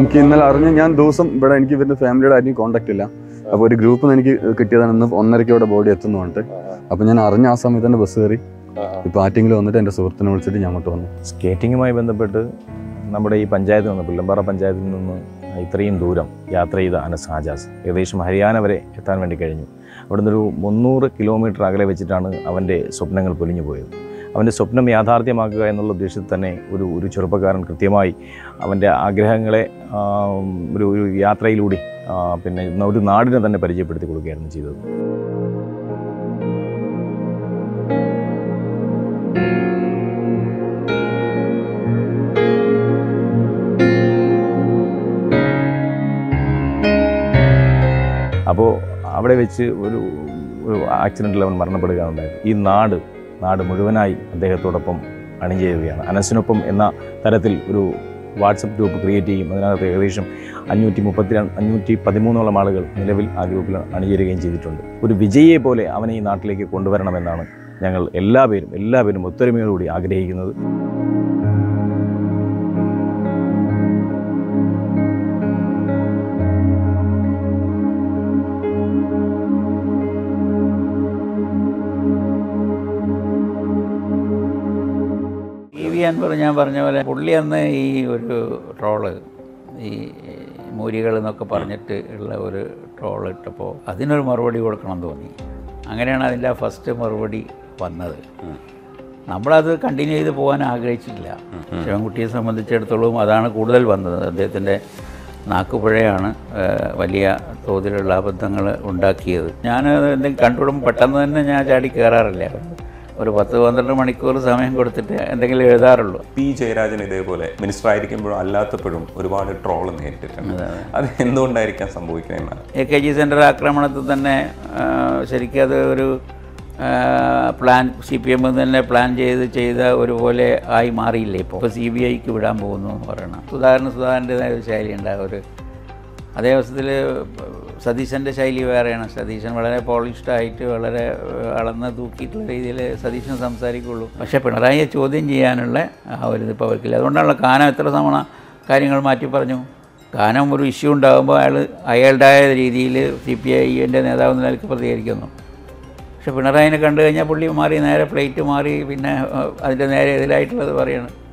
എനിക്ക് ഇന്നലെ അറിഞ്ഞ ഞാൻ ദിവസം ഇവിടെ എനിക്ക് ഇവരുടെ ഫാമിലിയുടെ ആരും കോൺടാക്ട് ഇല്ല അപ്പോൾ ഒരു ഗ്രൂപ്പിൽ നിന്ന് എനിക്ക് കിട്ടിയതാണ് ഇന്ന് ഒന്നരയ്ക്ക് ഇവിടെ ബോഡി എത്തുന്നു പറഞ്ഞിട്ട് അപ്പോൾ ഞാൻ അറിഞ്ഞ ആ സമയത്ത് തന്നെ ബസ് കയറി ഇപ്പോൾ ആറ്റിങ്ങിൽ വന്നിട്ട് എൻ്റെ സുഹൃത്തിനെ വിളിച്ചിട്ട് ഞാൻ അങ്ങോട്ട് വന്നു സ്കേറ്റിങ്ങുമായി ബന്ധപ്പെട്ട് നമ്മുടെ ഈ പഞ്ചായത്തിൽ നിന്ന് പുല്ലമ്പാറ പഞ്ചായത്തിൽ നിന്ന് ഇത്രയും ദൂരം യാത്ര ചെയ്ത അനസ് ആജാസ് ഏകദേശം ഹരിയാന വരെ എത്താൻ വേണ്ടി കഴിഞ്ഞു അവിടുന്ന് ഒരു മുന്നൂറ് കിലോമീറ്റർ അകലെ വെച്ചിട്ടാണ് അവൻ്റെ സ്വപ്നങ്ങൾ പൊലിഞ്ഞു പോയത് അവൻ്റെ സ്വപ്നം യാഥാർത്ഥ്യമാക്കുക എന്നുള്ള ഉദ്ദേശത്തിൽ തന്നെ ഒരു ഒരു ചെറുപ്പക്കാരൻ കൃത്യമായി അവൻ്റെ ആഗ്രഹങ്ങളെ ആ, ഒരു ഒരു യാത്രയിലൂടെ ആ, പിന്നെ ഒരു നാടിനെ തന്നെ പരിചയപ്പെടുത്തി കൊടുക്കുകയായിരുന്നു ചെയ്തത് അപ്പോൾ അവിടെ വെച്ച് ഒരു ഒരു ആക്സിഡൻറ്റിൽ അവൻ മരണപ്പെടുകയാണുണ്ടായത് ഈ നാട് നാട് മുഴുവനായി അദ്ദേഹത്തോടൊപ്പം അണിചേരുകയാണ് അനസിനൊപ്പം എന്ന തരത്തിൽ ഒരു വാട്സപ്പ് ഗ്രൂപ്പ് ക്രിയേറ്റ് ചെയ്യും അതിനകത്ത് ഏകദേശം അഞ്ഞൂറ്റി മുപ്പത്തി അഞ്ഞൂറ്റി പതിമൂന്നോളം ആളുകൾ നിലവിൽ ആ ഗ്രൂപ്പിൽ അണിചേരുകയും ചെയ്തിട്ടുണ്ട് ഒരു വിജയിയെ പോലെ അവനെ ഈ നാട്ടിലേക്ക് കൊണ്ടുവരണമെന്നാണ് ഞങ്ങൾ എല്ലാവരും എല്ലാവരും ഒത്തൊരുമയോടുകൂടി ആഗ്രഹിക്കുന്നത് ടി വി അൻവർ ഞാൻ പറഞ്ഞ പോലെ പുള്ളി അന്ന് ഈ ഒരു ട്രോള് ഈ മൂരികൾ എന്നൊക്കെ പറഞ്ഞിട്ട് ഉള്ള ഒരു ട്രോൾ ഇട്ടപ്പോൾ അതിനൊരു മറുപടി കൊടുക്കണം എന്ന് തോന്നി അങ്ങനെയാണ് അതിൻ്റെ ആ ഫസ്റ്റ് മറുപടി വന്നത് നമ്മളത് കണ്ടിന്യൂ ചെയ്ത് പോകാൻ ആഗ്രഹിച്ചില്ല ശിവൻകുട്ടിയെ സംബന്ധിച്ചിടത്തോളം അതാണ് കൂടുതൽ വന്നത് അദ്ദേഹത്തിൻ്റെ നാക്കുപുഴയാണ് ഏഹ്, വലിയ തോതിലുള്ള അബദ്ധങ്ങൾ ഉണ്ടാക്കിയത് ഞാൻ എന്തെങ്കിലും കണ്ടുവിടുമ്പോൾ പെട്ടെന്ന് തന്നെ ഞാൻ ചാടി കയറാറില്ല ഒരു പത്ത് പന്ത്രണ്ട് മണിക്കൂർ സമയം കൊടുത്തിട്ട് എന്തെങ്കിലും എഴുതാറുള്ളൂ പി ജയരാജൻ ഇതേപോലെ മിനിസ്റ്റർ ആയിരിക്കുമ്പോഴും അല്ലാത്തപ്പോഴും ഒരുപാട് ട്രോൾ നേരിട്ടിട്ടുണ്ട് അത് എന്തുകൊണ്ടായിരിക്കാം സംഭവിക്കുന്നതെന്നാണ് എ കെ ജി സെൻറ്റർ ആക്രമണത്തിൽ തന്നെ ആ, ശരിക്കും അത് ഒരു ആ, പ്ലാൻ സി പി എം തന്നെ പ്ലാൻ ചെയ്ത് ചെയ്ത ഒരുപോലെ ആയി മാറിയില്ലേ ഇപ്പോൾ ഇപ്പോൾ സി ബി ഐക്ക് വിടാൻ പോകുന്നു എന്ന് പറയണം സുധാകരന് സുധാകരൻ്റെതായ ഒരു ശൈലി ഉണ്ടാകും ഒരു അതേ അവസരത്തിൽ സതീശൻ്റെ ശൈലി വേറെയാണ് സതീശൻ വളരെ പോളിഷ്ഡ് ആയിട്ട് വളരെ ഏഹ്, അളന്ന് തൂക്കിയിട്ടുള്ള രീതിയിൽ സതീശൻ സംസാരിക്കുള്ളൂ പക്ഷേ പിണറായിയെ ചോദ്യം ചെയ്യാനുള്ള ആ ഒരു ഇത് ഇപ്പോൾ അവർക്കില്ല അതുകൊണ്ടാണല്ലോ കാനം എത്ര തവണ കാര്യങ്ങൾ മാറ്റി പറഞ്ഞു കാനം ഒരു ഇഷ്യൂ ഉണ്ടാകുമ്പോൾ അയാൾ അയാളുടേതായ രീതിയിൽ സി പി ഐൻ്റെ നേതാവ് എന്ന നിലയ്ക്ക് പ്രതികരിക്കുന്നു പക്ഷെ പിണറായിനെ കണ്ടു കഴിഞ്ഞാൽ പുള്ളി മാറി നേരെ പ്ലേറ്റ് മാറി പിന്നെ ഏഹ്, അതിൻ്റെ നേരെ എതിരായിട്ടുള്ളത് പറയാണ്